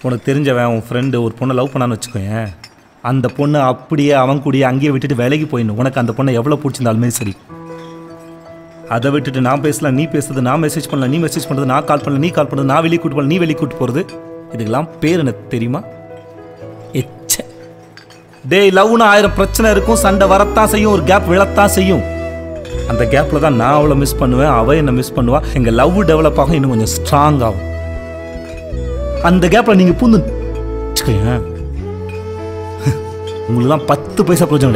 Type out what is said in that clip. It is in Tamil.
உனக்கு தெரிஞ்சவன் உன் ஃப்ரெண்டு ஒரு பொண்ணை லவ் பண்ணான்னு வச்சுக்கோயேன் அந்த பொண்ணு அப்படியே அவன் கூடயே அங்கேயே விட்டுட்டு விலகி போயிடணும் உனக்கு அந்த பொண்ணை எவ்வளோ பிடிச்சிருந்தாலுமே சரி அதை விட்டுட்டு நான் பேசல நீ பேசுறது நான் மெசேஜ் பண்ணல நீ மெசேஜ் பண்ணுறது நான் கால் பண்ணல நீ கால் பண்ணுறது நான் வெளியே கூட்டு போகல நீ வெளியே கூட்டு போகிறது இதுக்கெல்லாம் பேர் எனக்கு தெரியுமா எச்ச டேய் லவ்னு ஆயிரம் பிரச்சனை இருக்கும் சண்டை வரத்தான் செய்யும் ஒரு கேப் விழத்தான் செய்யும் அந்த கேப்பில் தான் நான் அவளை மிஸ் பண்ணுவேன் அவள் என்னை மிஸ் பண்ணுவா எங்கள் லவ் டெவலப் ஆகும் இன்னும் கொஞ்சம் ஸ்ட்ராங் ஆகும் அந்த கேப்பில் நீங்கள் பூந்து வச்சுக்கோங்க உங்களுக்குலாம் பத்து பைசா பிரயோஜனம் கிடையாது.